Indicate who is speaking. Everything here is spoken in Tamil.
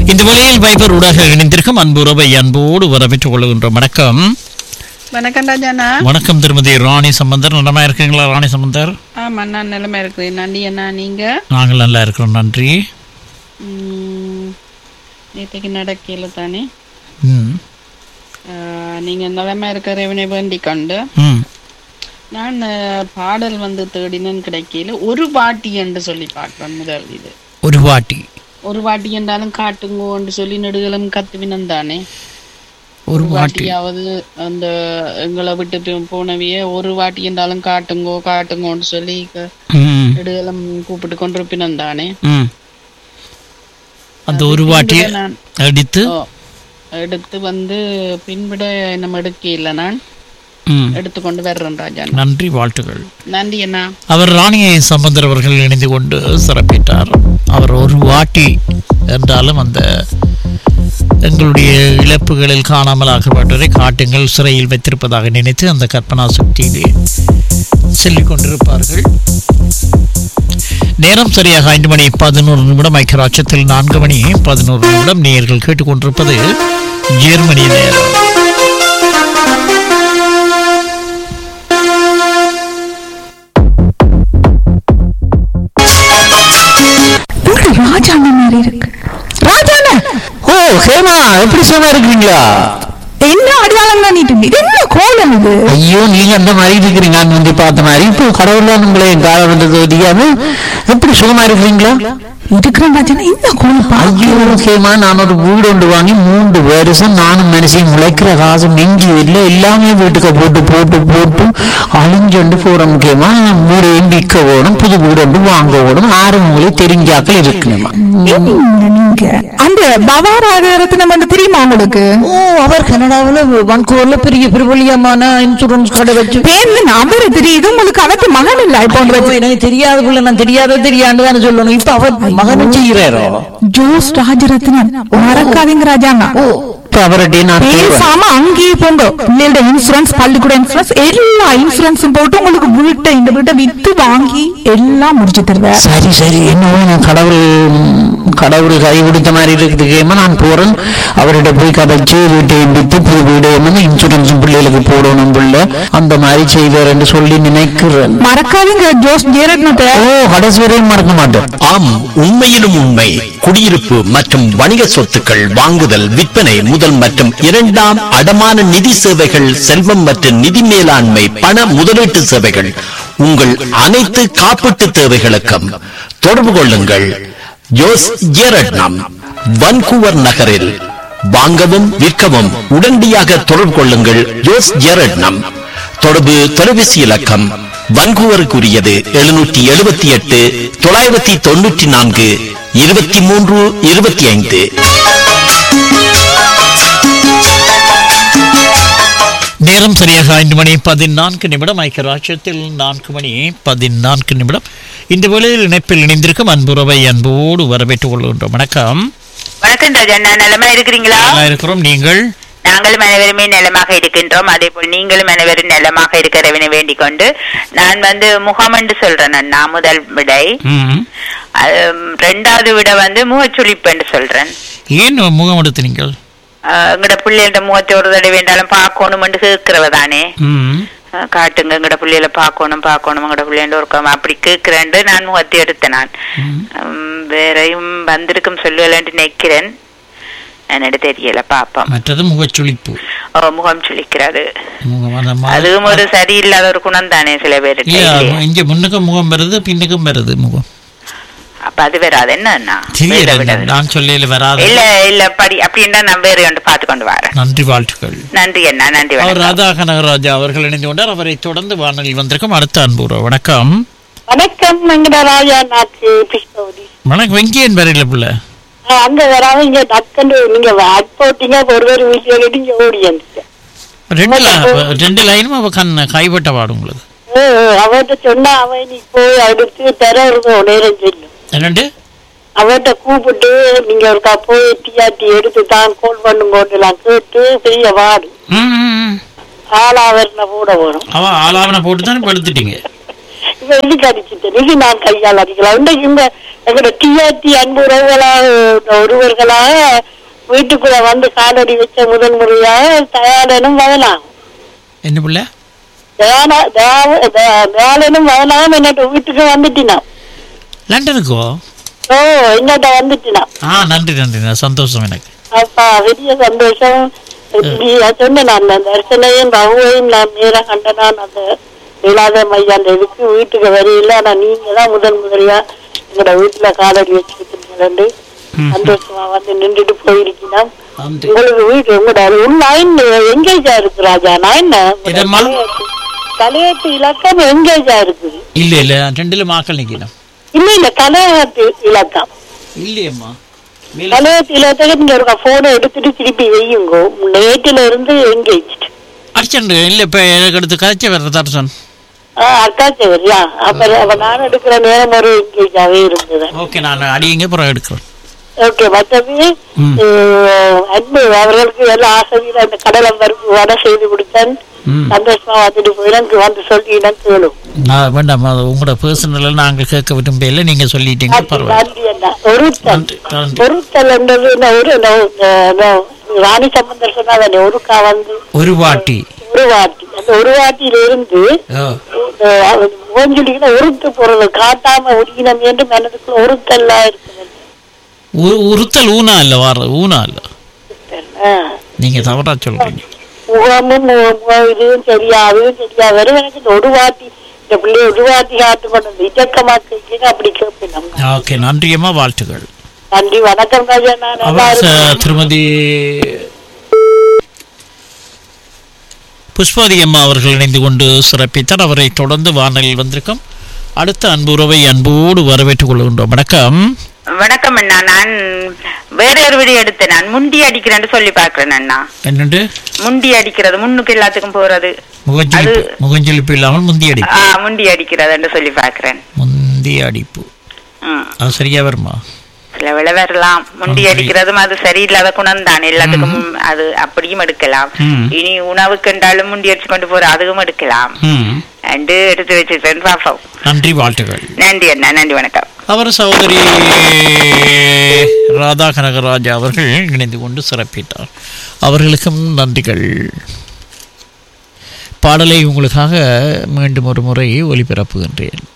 Speaker 1: இந்த வழியில் வைபர் ஊடாக இணைந்திருக்கும் அன்புறவை அன்போடு வரவேற்றுக் கொள்கின்றோம் வணக்கம்
Speaker 2: வணக்கம் ராஜாண்ணா
Speaker 1: வணக்கம் திருமதி ராணி சம்பந்தர் நலமா இருக்கீங்களா ராணி சம்பந்தர்
Speaker 2: ஆமா நான் நிலைமை இருக்கிறேன் நன்றி அண்ணா நீங்க
Speaker 1: நாங்கள் நல்லா இருக்கிறோம் நன்றி
Speaker 2: ம், நேத்தைக்கு நடக்கையில தானே
Speaker 1: ம்
Speaker 2: ஆ, நீங்க நிலைமை இருக்கிறவனை வேண்டிக் கொண்டு
Speaker 1: ம்
Speaker 2: நான் ஆ, பாடல் வந்து தேடினேன் கிடைக்கல ஒரு வாட்டி என்று சொல்லி பார்க்கிறேன் முதல் இது
Speaker 1: ஒரு வாட்டி
Speaker 2: ஒரு வாட்டி என்றாலும் காட்டுங்கோன்னு சொல்லி நெடுகளும் கத்துவினம் தானே
Speaker 1: ஒரு வாட்டி
Speaker 2: வாட்டியாவது அந்த எங்களை விட்டு போ- போனவையே ஒரு வாட்டி என்றாலும் காட்டுங்கோ காட்டுங்கோன்னு சொல்லி க-
Speaker 1: ம்
Speaker 2: நெடுகளும் கூப்பிட்டு கொண்டிருப்பினம் தானே
Speaker 1: ம் அந்த ஒரு வாட்டியை
Speaker 2: நான்
Speaker 1: அடித்து
Speaker 2: ஓ, எடுத்து வந்து பின்விட நம்ம எடுக்க இல்லை நான்
Speaker 1: ம்
Speaker 2: எடுத்துக்கொண்டு வர்றேன் ராஜா
Speaker 1: நன்றி வாழ்த்துக்கள்
Speaker 2: நன்றி அண்ணா
Speaker 1: அவர் ராணியை சம்பந்தர் அவர்கள் இணைந்து கொண்டு சிறப்பித்தார் அவர் ஒரு வாட்டி என்றாலும் அந்த எங்களுடைய இழப்புகளில் காணாமல் ஆக்கப்பட்டவரை காட்டுங்கள் சிறையில் வைத்திருப்பதாக நினைத்து அந்த கற்பனா சக்தியிலே சொல்லிக் கொண்டிருப்பார்கள் நேரம் சரியாக ஐந்து மணி பதினோரு நிமிடம் ஐக்கியராட்சத்தில் நான்கு மணி பதினோரு நிமிடம் நேயர்கள் கேட்டுக்கொண்டிருப்பது ஜெர்மனி நேரம்
Speaker 3: உங்க ராஜாண்ண மாதிரி இருக்கு ராஜாண்ண
Speaker 4: ஓ ஹேமா எப்படி சும்மா இருக்கிறீங்களா
Speaker 3: என்ன அடையாளம் தானிட்டு இது என்ன கோலம் இது
Speaker 4: ஐயோ நீங்க அந்த மாதிரி இருக்கிறீங்க நான் வந்து பார்த்த மாதிரி இப்போ கடவுள்லாம் உங்களை என் காலம் வந்தது தெரியாம எப்படி சுகமா இருக்கிறீங்களா
Speaker 3: இருக்கிற ராஜாண்ணா இந்த கோலம் பா
Speaker 4: ஐயோ ஹேமா நான் ஒரு வீடு ஒன்று வாங்கி மூன்று வருஷம் நானும் மனுஷன் முளைக்கிற காசு நெஞ்சு இல்லை எல்லாமே வீட்டுக்கு போட்டு போட்டு போட்டு அழிஞ்சொண்டு போற முக்கியமா வீடு விற்க ஓடும் புது வீடு ஒன்று வாங்க ஓடும் ஆறு உங்களுக்கு தெரிஞ்சாக்கள் இருக்கணுமா
Speaker 3: என்ன நீங்க அந்த பவாராகரத்தினம் வந்து தெரியுமா உங்களுக்கு
Speaker 4: ஓ அவர் கனடாவில் வன்கூர்ல பெரிய பிரபலியமான இன்சூரன்ஸ் கடை வச்சு
Speaker 3: பேர்ல அவரு தெரியுது உங்களுக்கு அவருக்கு மகன் இல்ல இப்போ
Speaker 4: ஐயோ, எனக்கு தெரியாத புள்ள நான் தெரியாத தெரியாண்டு தானே சொல்லணும் இப்ப அவர் மகனும் செய்யறாரோ
Speaker 3: ஜோஸ் ராஜரத்னன் மறக்காதீங்க ராஜாண்ணா
Speaker 4: இப்ப அவர்கிட்ட நான் கேட்கிறேன்.
Speaker 3: பேசாம அங்கேயே போங்க பிள்ளைகளோட இன்சூரன்ஸ் பள்ளிக்கூட இன்சூரன்ஸ் எல்லா இன்சூரன்ஸும் போட்டு உங்களுக்கு வீட்டை இந்த வீட்டை வித்து வாங்கி எல்லாம் முடிச்சு தருவேன்
Speaker 4: சரி சரி என்னவோ நான் கடவுள் கடவுள் கை கொடுத்த மாதிரி இருக்குதுக்கேமா நான் போறேன் அவர்கிட்ட போய் கதைச்சு வீட்டை வித்து புது வீடு என்ன இன்சூரன்ஸ் பிள்ளைகளுக்கு போடணும் பிள்ளை அந்த மாதிரி செய்வார்னு சொல்லி நினைக்கிறேன்
Speaker 3: மறக்காதீங்க ஜோஸ் ஜெயரத்னத்தை
Speaker 4: ஓ கடைசி வரையும் மறக்க மாட்டேன்
Speaker 5: ஆம் உண்மையிலும் உண்மை குடியிருப்பு மற்றும் வணிக சொத்துக்கள் வாங்குதல் விற்பனை முதல் மற்றும் இரண்டாம் அடமான நிதி சேவைகள் செல்வம் மற்றும் நிதி மேலாண்மை பண முதலீட்டு சேவைகள் உங்கள் அனைத்து காப்பீட்டு தேவைகளுக்கும் தொடர்பு கொள்ளுங்கள் ஜோஸ் ஜேரட்னம் வன்கூவர் நகரில் வாங்கவும் விற்கவும் உடனடியாக தொடர்பு கொள்ளுங்கள் ஜோஸ் ஜேரட்னம் தொடர்பு தொலைபேசி இலக்கம் வன்கூவருக்குரியது எழுநூற்றி எழுபத்தி எட்டு தொள்ளாயிரத்தி தொண்ணூற்றி நான்கு இருபத்தி மூன்று இருபத்தி ஐந்து
Speaker 1: நேரம் சரியாக ஐந்து மணி பதினான்கு நிமிடம் ஐக்கியராட்சியத்தில் நான்கு மணி பதினான்கு நிமிடம் இந்த வேளையில் இணைப்பில் இணைந்திருக்கும் அன்புறவை அன்போடு வரவேற்றுக் கொள்கின்றோம் வணக்கம்
Speaker 6: வணக்கம் ராஜண்ணா நலமா இருக்கிறீங்களா
Speaker 1: நல்லா இருக்கிறோம் நீங்கள்
Speaker 6: நாங்களும் அனைவருமே நலமாக இருக்கின்றோம் அதே போல் நீங்களும் அனைவரும் நலமாக இருக்கிறவனை வேண்டிக் கொண்டு நான் வந்து முகம் என்று சொல்றேன் அண்ணா முதல் விடை
Speaker 1: ம்.
Speaker 6: அது, ம், ரெண்டாவது விட வந்து முகச்சுளிப்பு என்று சொல்றேன்
Speaker 1: ஏன் முகம் எடுத்து நீங்கள்
Speaker 6: அஹ், எங்கட பிள்ளைகள முகத்தை ஒரு தடவை வேண்டாலும் பார்க்கணும் என்று கேட்கிறவ தானே
Speaker 1: ம்.
Speaker 6: அஹ், காட்டுங்க எங்கட பிள்ளைகளை பார்க்கணும் பார்க்கணும் எங்கட பிள்ளைகள ஒரு அப்படி கேட்கிறேன் நான் முகத்தை எடுத்தேன் நான் ம், வேறையும் வந்திருக்கும் சொல்லுவேன் நினைக்கிறேன் என்னோட தெரியல பாப்போம்
Speaker 1: மற்றது முகச்சுளிப்பு
Speaker 6: ஓ, முகம் சுளிக்கிறது
Speaker 1: முகம் அந்த மா-
Speaker 6: அதுவும் ஒரு சரியில்லாத ஒரு குணம் தானே சில பேருக்கு
Speaker 1: இல்லையா,
Speaker 6: இல்லையா?
Speaker 1: இங்க முன்னுக்கும் முகம் வருது பின்னுக்கும் வருது முகம்
Speaker 6: அப்ப அது வராது என்னன்னா
Speaker 1: தெரியல
Speaker 6: வேற விடாது.
Speaker 1: நான் சொல்லல வராது
Speaker 6: இல்ல இல்ல படி அப்படின்னா நான் வேற ஒன்று பார்த்து கொண்டு வரேன்
Speaker 1: நன்றி வாழ்த்துக்கள்
Speaker 6: நன்றி அண்ணா நன்றி
Speaker 1: அவர்
Speaker 6: வணக்கம்
Speaker 1: ராதா கனகராஜா அவர்கள் இணைந்து கொண்டார் அவரை தொடர்ந்து வானொலியில் வந்திருக்கும் அடுத்த அன்புற வணக்கம்
Speaker 7: வணக்கம் எங்கட ராஜா நாச்சு பிஷ்ணவதி
Speaker 1: வணக்கம் வெங்கியன் வரையில பிள்ளை
Speaker 7: அங்க வராம இங்க டக்குன்னு நீங்க வாட் போட்டீங்க ஒருவர் வீட்டுல கேட்டு இங்க ஓடி வந்துச்சு
Speaker 1: ரெண்டு ல- ரெண்டு லைனும் அவ கண் கைப்பட்ட பாடு உங்களுக்கு
Speaker 7: அவர்கிட்ட சொன்னா அவன் நீ போய் அடுத்து தர இருக்கும் நேரம் சொல்லும்
Speaker 1: என்னண்டு
Speaker 7: அவர்கிட்ட கூப்பிட்டு நீங்க ஒருக்கா போய் டிஆர்டி எடுத்து தான் கோல் பண்ணுங்கோன்னு எல்லாம் கேட்டு பெரிய வாடு
Speaker 1: ம், ம், ம்.
Speaker 7: ஆளாவரண கூட வரும்
Speaker 1: அவ ஆலாவனை போட்டு தான் படுத்துட்டீங்க
Speaker 7: இப்ப இதுக்கு அடிச்சுட்டேன் இது நான் கையால் அடிக்கலாம் இன்றைக்கு இந்த எங்களோட டிஆர்டி அன்பு உறவுகளாக ஒருவர்களாக வீட்டுக்குள்ள வந்து காலடி வச்ச முதல் முறையாக தயாரனும் வரலாம்
Speaker 1: என்ன பிள்ளை
Speaker 7: தயானா தயா- தயா- தயாளனும் வரலாம் என்னோட வீட்டுக்கு வந்துட்டினான்
Speaker 1: லண்டனுக்கோ
Speaker 7: ஓ என்னோட வந்துட்டினான்
Speaker 1: ஆ நன்றி நன்றி நன்றி. சந்தோஷம் எனக்கு
Speaker 7: அப்பா பெரிய சந்தோஷம் நீ சொன்னேன் நான் அந்த தரிசனையும் ரகுவையும் நான் நேரா கண்டனான் அந்த இல்லாத மையா அந்த இதுக்கு வீட்டுக்கு வரையில ஆனா நீங்க தான் முதல் முதலியா எங்களோட வீட்டுல காலடி வச்சிருக்கீங்க சந்தோஷமா வந்து நின்றுட்டு போயிருக்கீங்கன்னா
Speaker 1: நன்றி
Speaker 7: உங்களுக்கு வீடு உங்களோட லைன் எங்கேஜா இருக்கு ராஜா நான் என்ன
Speaker 1: இதம்மா?
Speaker 7: தலையாட்டு இலக்கம் எங்கேஜா இருக்குது
Speaker 1: இல்ல இல்ல ரெண்டுல மாக்கள் நிக்கணும்
Speaker 7: இல்ல இல்ல தலையாட்டு இலக்கம்
Speaker 1: இல்லையம்மா
Speaker 7: தலையாட்டு இலக்கத்துக்கு நீங்க ஒரு போனை எடுத்துட்டு திருப்பி வையுங்க நேற்றுல இருந்து எங்கேஜ்
Speaker 1: அடிச்சண்டு இல்ல இப்ப எனக்கு அடுத்து கதைச்ச வேற தர்சன்
Speaker 7: அக்கா சரியா அப்ப அப்ப நான் எடுக்கிற நேரம் ஒரு எங்கேஜாவே இருந்தது
Speaker 1: ஓகே நான் அடியுங்க அப்புறம் எடுக்கிறேன்
Speaker 7: ஓகே மற்றபடி
Speaker 1: ம்.
Speaker 7: அஹ், அன்பு அவர்களுக்கு எல்லாம் ஆசையில் அந்த கடலை பருப்பு வடை செய்து கொடுத்தேன்
Speaker 1: ம்.
Speaker 7: சந்தோஷமா வந்துட்டு போய் எனக்கு வந்து சொல்லி எனக்கு கேளும்
Speaker 1: நான் வேண்டாம் அது உங்களோட பர்சனல நாங்கள் கேட்க விரும்பல நீங்க சொல்லிட்டீங்க
Speaker 7: நன்றி
Speaker 1: பரவாயில்ல
Speaker 7: நன்றி அண்ணா ஒருத்தல்
Speaker 1: நன்றி நன்றி
Speaker 7: ஒருத்தல் என்றது இந்த ஒரு இந்த ஒரு- இந்த ராணி சம்பந்தர் சொன்னாதானே ஒருக்கா வந்து
Speaker 1: ஒரு வாட்டி
Speaker 7: ஒரு வாட்டி அந்த ஒரு வாட்டியில இருந்து
Speaker 1: ஓ,
Speaker 7: ஓஞ்சொலிகளை உருத்து போறது காட்டாம ஒடிக்கணும் என்று மனதுக்குள்ள ஒருத்தல்லா இருக்குது
Speaker 1: உ- உறுத்தல் ஊனா இல்ல வார ஊனா இல்ல
Speaker 7: ஆ.
Speaker 1: நீங்க தவறா சொல்றீங்க
Speaker 7: முகமும் மு- மு- இதுவும் சரியா அதுவும் சரியா வரும் எனக்கு இந்த ஒரு வாட்டி இந்த பிள்ளை ஒரு வாட்டி காட்டு கொண்டு வந்து இஜக்கமா கேட்க அப்படி கேட்பேன் நம்ம
Speaker 1: ஓகே நன்றியம்மா வாழ்த்துக்கள்
Speaker 7: நன்றி வணக்கம் ராஜா நான் நல்லா
Speaker 1: அவர் ச-
Speaker 7: இருக்கேன்.
Speaker 1: திருமதி புஷ்பாதி அம்மா அவர்கள் இணைந்து கொண்டு சிறப்பித்தார் அவரை தொடர்ந்து வானலில் வந்திருக்கும் அடுத்த அன்புறவை அன்போடு வரவேற்றுக் கொள்கின்றோம் வணக்கம்
Speaker 6: வணக்கம் அண்ணா நான் வேற ஒரு வீடியோ எடுத்தேன் நான் முண்டி அடிக்கிறேன்னு சொல்லி பாக்குறேன் அண்ணா
Speaker 1: என்னண்டு
Speaker 6: முண்டி அடிக்கிறது முன்னுக்கு எல்லாத்துக்கும் போறது
Speaker 1: முகஞ்சொலிப்பு
Speaker 6: அது-
Speaker 1: முகஞ்சொலிப்பு இல்லாமல் முந்தி அடிப்பு
Speaker 6: ஆ, முண்டி அடிக்கிறதுன்னு சொல்லி பாக்குறேன்
Speaker 1: முந்தி அடிப்பு
Speaker 6: ம்.
Speaker 1: அது சரியா வருமா
Speaker 6: சில வேளை வரலாம் முண்டி
Speaker 1: சரி.
Speaker 6: அடிக்கிறதும் அது சரியில்லாத குணம் தான் எல்லாத்துக்கும் அது அப்படியும் எடுக்கலாம்
Speaker 1: ம்.
Speaker 6: இனி உணவுக்கு என்றாலும் முண்டி அடிச்சு கொண்டு போற அதுவும் எடுக்கலாம்
Speaker 1: ம்
Speaker 6: அண்டு எடுத்து வச்சிருக்கேன் பாப்போம்
Speaker 1: நன்றி வாழ்த்துக்கள்
Speaker 6: நன்றி அண்ணா நன்றி வணக்கம்
Speaker 1: அவர் சகோதரி ராதா கனகராஜா அவர்கள் இணைந்து கொண்டு சிறப்பித்தார் அவர்களுக்கும் நன்றிகள் பாடலை உங்களுக்காக மீண்டும் ஒரு முறை ஒலிபரப்புகின்றேன்